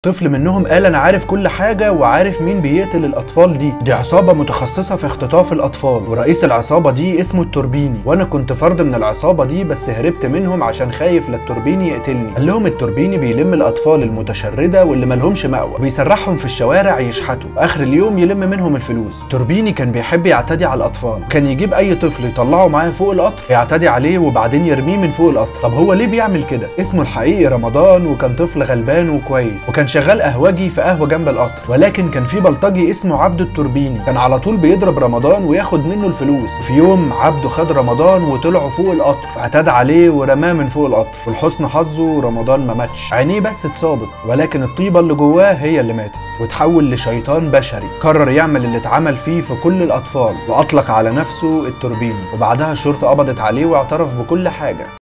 طفل منهم قال انا عارف كل حاجه وعارف مين بيقتل الاطفال دي دي عصابه متخصصه في اختطاف الاطفال ورئيس العصابه دي اسمه التوربيني وانا كنت فرد من العصابه دي بس هربت منهم عشان خايف لا التوربيني يقتلني قال لهم التوربيني بيلم الاطفال المتشرده واللي ملهمش مأوى وبيسرحهم في الشوارع يشحتوا واخر اليوم يلم منهم الفلوس التوربيني كان بيحب يعتدي على الاطفال كان يجيب اي طفل يطلعه معاه فوق القطر يعتدي عليه وبعدين يرميه من فوق القطر طب هو ليه بيعمل كده اسمه الحقيقي رمضان وكان طفل غلبان وكويس وكان شغال قهوجي في قهوه جنب القطر ولكن كان في بلطجي اسمه عبده التوربيني كان على طول بيضرب رمضان وياخد منه الفلوس في يوم عبده خد رمضان وطلعوا فوق القطر اعتدى عليه ورماه من فوق القطر ولحسن حظه رمضان ما ماتش عينيه بس اتصابت ولكن الطيبه اللي جواه هي اللي ماتت وتحول لشيطان بشري قرر يعمل اللي اتعمل فيه في كل الاطفال واطلق على نفسه التوربيني وبعدها الشرطه قبضت عليه واعترف بكل حاجه